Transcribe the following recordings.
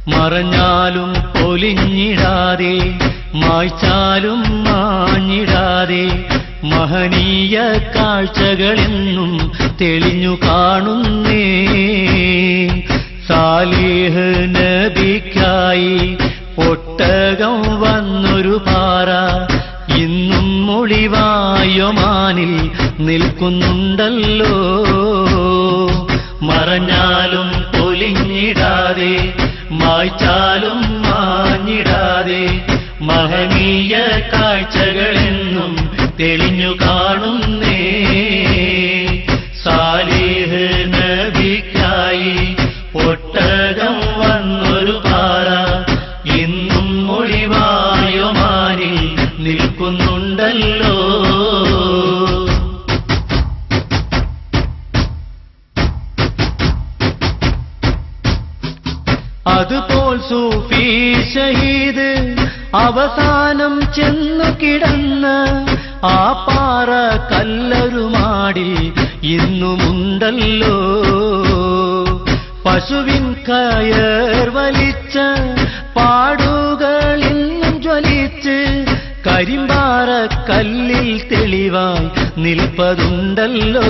മറഞ്ഞാലും പൊലിഞ്ഞിടാതെ മായ്ച്ചാലും മാഞ്ഞിടാതെ മഹനീയ കാഴ്ചകളെന്നും തെളിഞ്ഞു കാണുന്നേ സാലിഹ് നബിക്കായി ഒട്ടകം വന്നൊരു പാറ ഇന്നും മൊളിവായൊമാനിൽ നിൽക്കുന്നുണ്ടല്ലോ മറഞ്ഞാലും പൊലിഞ്ഞിടാതെ മായ്ച്ചാലും മാഞ്ഞിടാതെ മഹനീയ കാഴ്ചകളെന്നും തെളിഞ്ഞു കാണുന്നേ സാലിഹ് നബിക്കായി ഒട്ടകം വന്നൊരു പാറ ഇന്നും മൊഴിവായൊമാനിൽ നിൽക്കുന്നുണ്ടല്ലോ അതുപോൽ സൂഫി ഷഹീദ് അവസാനം ചെന്നു കിടന്ന് ആ പാറ കല്ലരുമാടി ഇന്നുമുണ്ടല്ലോ പശുവിൻ കയർ വലിച്ച പാടുകൾ ഇന്നും ജ്വലിച്ച് കരിമ്പാറ കല്ലിൽ തെളിവായി നിൽപ്പതുണ്ടല്ലോ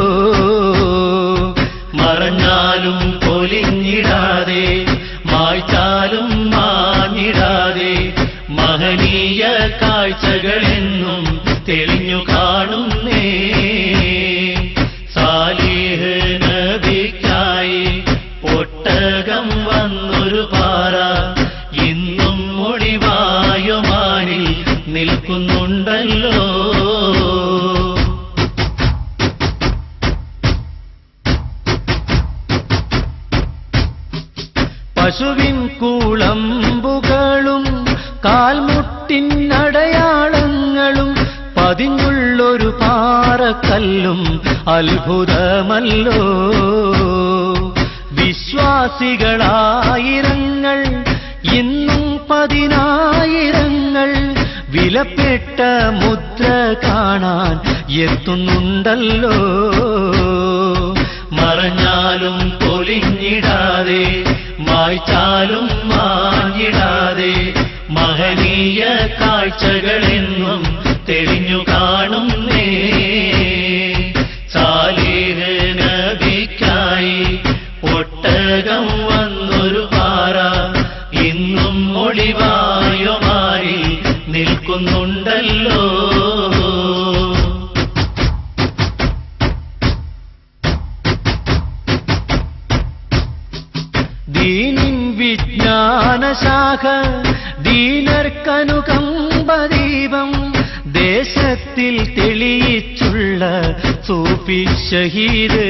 മറഞ്ഞാലും പൊലിഞ്ഞിടാതെ മായ്ച്ചാലും മാഞ്ഞിടാതെ മഹനീയ കാഴ്ചകളെന്നും തെളിഞ്ഞു കാണുന്നേ സാലിഹ് നബിക്കായി ഒട്ടകം വന്നൊരു പാറ ഇന്നും മൊഴിവായുമാനിൽ നിൽക്കുന്നുണ്ടല്ലോ പശുവിൻ കൂളമ്പുകളും കാൽമുട്ടിനടയാളങ്ങളും പതിഞ്ഞുള്ളൊരു പാറക്കല്ലും അത്ഭുതമല്ലോ വിശ്വാസികളായിരങ്ങൾ ഇന്നും പതിനായിരങ്ങൾ വിലപ്പെട്ട മുദ്ര കാണാൻ എത്തുന്നുണ്ടല്ലോ മറഞ്ഞാലും പൊലിഞ്ഞിടാതെ മായ്ച്ചാലും മാഞ്ഞിടാതെ മഹനീയ കാഴ്ചകളെന്നും തെളിഞ്ഞു കാണുന്നേ സാലിഹ് നബിക്കായി ഒട്ടകം വന്നൊരു പാറ ഇന്നും ഒളിവായുമായി നിൽക്കുന്നുണ്ടല്ലോ ദീനിൻ വിജ്ഞാനശാഖ ദീനർക്കനുകമ്പദീപം ദേശത്തിൽ തെളിയിച്ചുള്ള സൂഫി ഷഹീദ്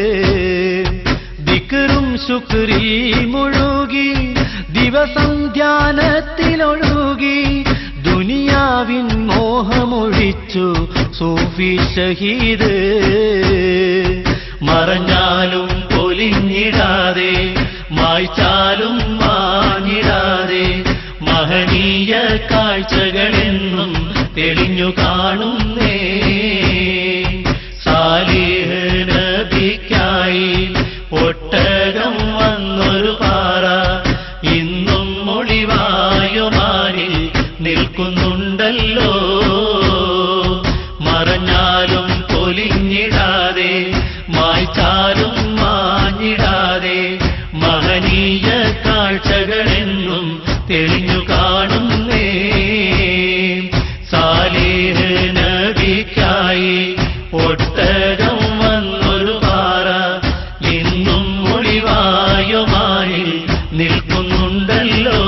ദിക്കറും ശുക്രി മുഴുകി ദിവസം ധ്യാനത്തിലൊഴുകി ദുനിയാവിൻ മോഹമൊഴിച്ചു സൂഫി ഷഹീദ് മറഞ്ഞാലും പൊലിഞ്ഞിടാതെ മായ്ച്ചാലും മാഞ്ഞിടാതെ മഹനീയ കാഴ്ചകളെന്നും തെളിഞ്ഞു കാണുന്നേ സാലിഹ് നബിക്കായി ഒട്ടകം വന്നൊരു പാറ ഇന്നും മൊഴിവായുമാനിൽ നിൽക്കുന്നുണ്ടല്ലോ മറഞ്ഞാലും പൊലിഞ്ഞിടാതെ മായ്ച്ചാലും മാഞ്ഞിടാതെ മഹനീയ കാഴ്ചകളെന്നും തെളിഞ്ഞു കാണുന്നേ സാലിഹ് നബിക്കായി ഒട്ടകം വന്നൊരു പാറ ഇന്നും ഒളിവായുമായി നിൽക്കുന്നുണ്ടല്ലോ